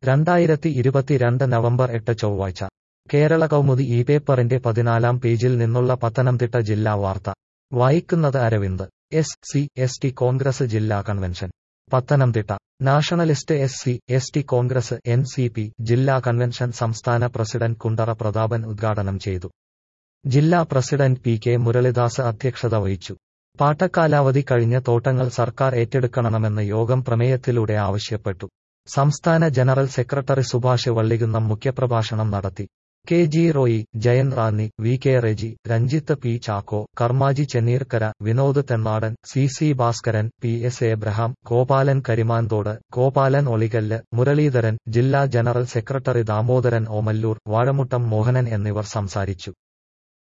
രണ്ടായിരത്തി ഇരുപത്തിരണ്ട് നവംബർ എട്ട് ചൊവ്വാഴ്ച കേരള കൗമുദി ഈ പേപ്പറിന്റെ പതിനാലാം പേജിൽ നിന്നുള്ള പത്തനംതിട്ട ജില്ലാ വാർത്ത വായിക്കുന്നത് Aravind S C S T Congress ജില്ലാ convention Pathanamthitta nationalist S C S T Congress N C P ജില്ലാ കൺവെൻഷൻ സംസ്ഥാന പ്രസിഡന്റ് കുണ്ടറ പ്രതാപൻ ഉദ്ഘാടനം ചെയ്തു ജില്ലാ പ്രസിഡന്റ് പി കെ മുരളിദാസ് അധ്യക്ഷത വഹിച്ചു പാട്ടക്കാലാവധി കഴിഞ്ഞ തോട്ടങ്ങൾ സർക്കാർ ഏറ്റെടുക്കണമെന്ന് യോഗം പ്രമേയത്തിലൂടെ ആവശ്യപ്പെട്ടു സംസ്ഥാന ജനറൽ സെക്രട്ടറി സുഭാഷ് വള്ളികുന്നം മുഖ്യപ്രഭാഷണം നടത്തി K G Roy Jayan Ranni V K Reji Ranjith P Chacko Karmaji Chenneerkara Vinod Thennadan C C Bhaskaran P S Abraham Gopalan Karimanthodu Gopalan Olikallu Muraleedharan ജില്ലാ ജനറൽ സെക്രട്ടറി ദാമോദരൻ ഓമല്ലൂർ വാഴമുട്ടം മോഹനൻ എന്നിവർ സംസാരിച്ചു